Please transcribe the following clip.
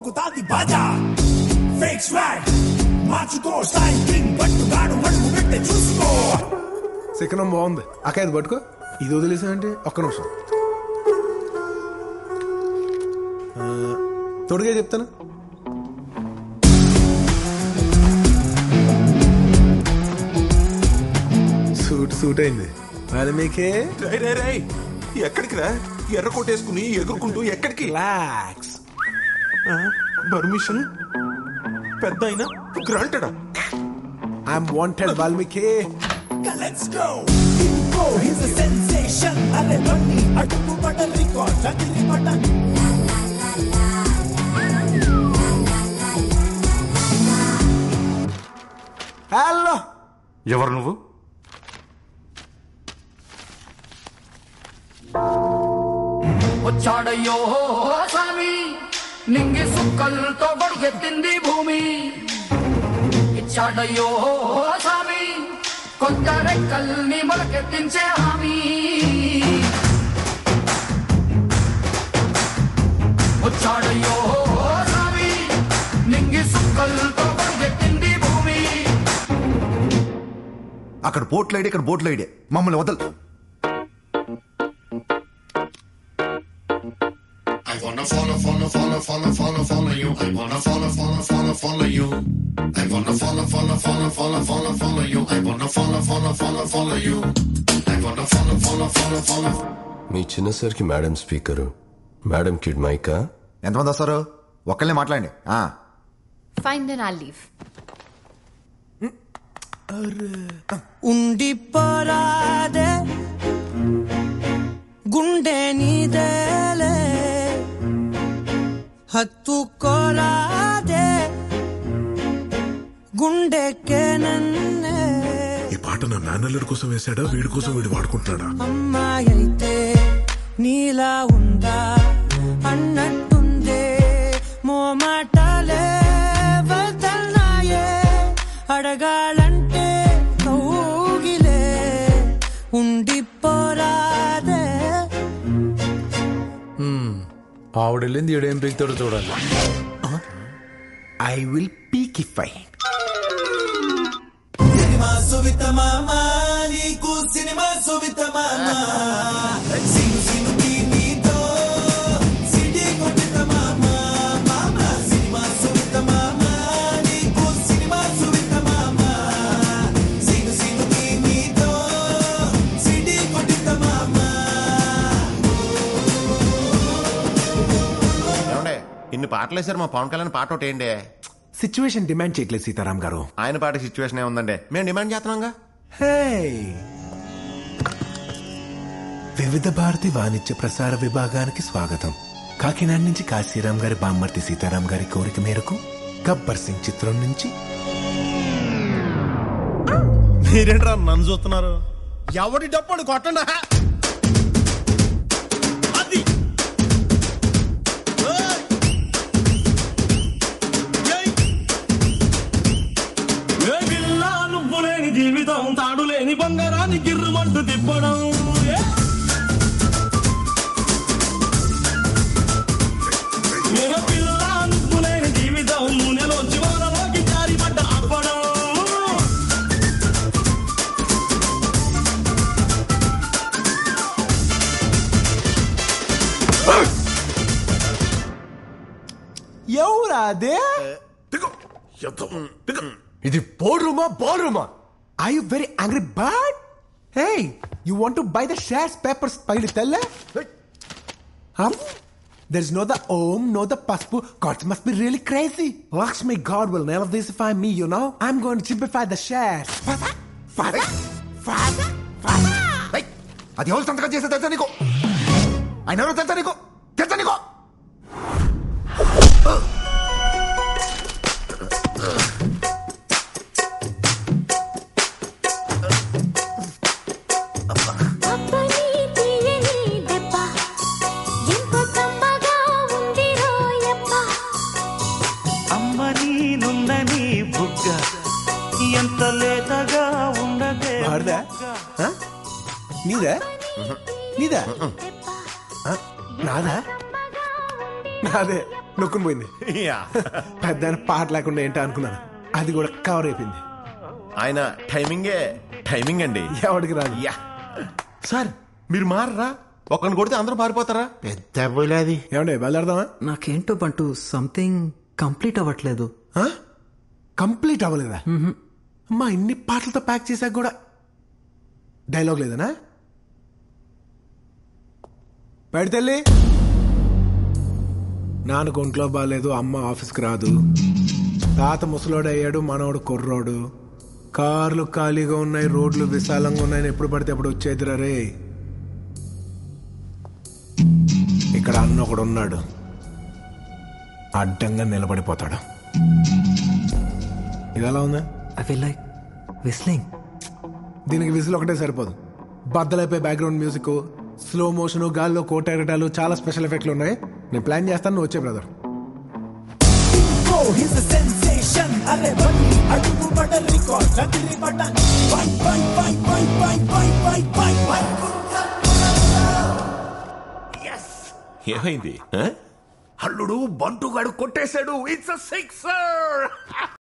కుతాది బాజా fake swag మార్చుకో style king పట్టుగాడు అడుగు పెట్టే చూసుకో శకనం బాగుంది అక్క ఇది పట్టుకో ఇది వదిలేసామంటే ఒక్క నిమిషం ఆ, తొడిగే చెప్తాను సూట్ సూట్ అయింది అది మీకే రేయ్, రేయ్, రేయ్. ఎక్కడికి రా ఎర్ర కొట్టేసుకుని ఎగురుకుంటూ ఎక్కడికి రిలాక్స్ పర్మిషన్ పెద్ద అయినా గ్రాంటెడా I'm wanted Valmiki let's go ఇంకో హిస్ సెన్సేషన్ అరే బండి అడుగు పడ రికార్డ్ అదిరి బటన్ హలో ఎవరు నువ్వు వచ్చాడయ్యో స్వామి నింగి సుక్కలతో బడుగెత్తింది భూమి ఇచ్చాడయ్యో స్వామి కొత్త రెక్కల్ని మొలకెత్తించే హామీ వచ్చాడయ్యో స్వామి నింగి సుక్కలతో బడుగెత్తింది భూమి అక్కడ బోట్లు ఐడి ఇక్కడ బోట్లు ఐడి మమ్మల్ని వదలు I wanna follow, follow, follow, follow, follow, follow you. I wanna follow, follow, follow, follow you. I wanna follow, follow, follow, follow, follow, follow you. I wanna follow, follow, follow, follow you. I wanna follow, follow, follow, follow. మీ చిన్న సార్కి madam speaker madam kid మైకా ఎంతమంది వస్తారు ఒక్కళ్ళే మాట్లాడండి ఆ, Fine, then I'll leave. ఉండిపోరాదే గుండె నీదేలే హత్తుకోరాదే గుండెకే నన్నే ఈ పాట నా మేనల్లుడి కోసం వేసాడా వీడి కోసం వీడు వాడుకుంటున్నాడా అమ్మాయి అయితే నీలా ఉందా అన్నట్టుందే మోమాటాలే వదల్నాయే అడగాలంటే కౌగిలే ఉండిపోరాదే ఆవిడెళ్ళింది ఈడేం పీకుతాడో చూడాలి ఐ విల్ పీకిఫై సినిమా సువిత మామ నీకు సినిమా సువిత మామ సిను సినుకి నీతో సిటీ కొట్టిన మామ మామ సినిమా సువిత మామ నీకు సినిమా సువిత మామ సిను సినుకి నీతో సిటీ కొట్టిన మామ ఏమండే ఇన్ని పాటలు వేశారు మా పవన్ కళ్యాణ్ పాట ఒకటి ఏంటి సిచ్యువేషన్ డిమాండ్ చేయట్లేదు సీతారాం గారు ఆయన పాట సిచ్యువేషన్ ఏముందండి మేము డిమాండ్ చేస్తున్నాంగా హే వివిధ భారతి వాణిజ్య ప్రసార విభాగానికి స్వాగతం కాకినాడ నుంచి కాశీరాం గారి బామ్మర్తి సీతారాం గారి కోరిక మేరకు గబ్బర్ సింగ్ చిత్రం నుంచి మీరేంట్రా నన్ను చూస్తున్నారు ఎవడి డప్పుడు కొట్టండా అది ఏయ్! ఏయ్! ఏ పిల్ల నువ్వు లేని జీవితం తాడు లేని బంగారాన్ని గిర్రుమంటూ తిప్పడం ఏ! ఏ పిల్ల నువ్వు లేని జీవితం నూనెలో చివరలోకి జారిపడ్డ అప్పడం ఎవరా అదే ఇది బోర్డ్ రూమా బాల్ రూమా I you very angry bird hey you want to buy the shares papers పైలు తెల్ల There's no the om, no the paspu. Gods must be really crazy. Lakshmi God will never disify me, you know. I'm going to simplify the shares. Father, father, father, father. ఏయ్, అది ఎవరు సంతకం చేస్తే తెలుసా నీకు ఆయన ఎవరో తెలుసా నీకు తెలుసా నీకు అప్పని తీయని దెబ్బ ఎంత కమ్మగా ఉంది రోయప్ప అమ్మని నుందని బుగ్గ ఎంత లేతగా ఉండదే వాడిదా? Huh? నీదా నీదా Huh? నాదా నాదే నొక్కుని పోయింది పెద్ద ఆయన పాట లేకుండా ఏంటో అనుకున్నాను అది కూడా కవర్ అయిపోయింది ఆయన టైమింగే టైమింగ్ అండి ఎవడికి రాదు యా సార్ మీరు మారరా ఒకరిని కొడితే అందరూ మారిపోతారా పెద్ద పోలేది ఏమండి బయలుదేరదామా నాకేంటో బంటూ సంథింగ్ కంప్లీట్ అవ్వట్లేదు కంప్లీట్ అవ్వలేదా అమ్మా ఇన్ని పాటలతో ప్యాక్ చేశాక కూడా డైలాగ్ లేదనా పెడితెళ్ళి నాన్నకు ఒంట్లో బాగాలేదు అమ్మ ఆఫీస్కి రాదు తాత ముసలోడు అయ్యాడు మనవడు కుర్రోడు కార్లు ఖాళీగా ఉన్నాయి రోడ్లు విశాలంగా ఉన్నాయని ఎప్పుడు పడితే అప్పుడు వచ్చేదిరా రే ఇక్కడ అన్న ఒకడు ఉన్నాడు అడ్డంగా నిలబడిపోతాడు ఇది ఎలా ఉందా ఐ ఫీల్ లైక్ విస్లింగ్ దీనికి విజిల్ ఒకటే సరిపోదు బద్దలైపోయి బ్యాక్గ్రౌండ్ మ్యూజిక్ స్లో మోషన్ గాల్లో కోటెరటాలు చాలా స్పెషల్ ఎఫెక్ట్లు ఉన్నాయి నేను ప్లాన్ చేస్తాను నువ్వు వచ్చే brother Go, he's a sensation. అరే బన్నీ అడుగు పడ రికార్డ్ లగిరి button bye bye bye bye bye bye bye bye bye ఏమైంది అల్లుడు బంటుగాడు కొట్టేశాడు ఇట్స్ సిక్సర్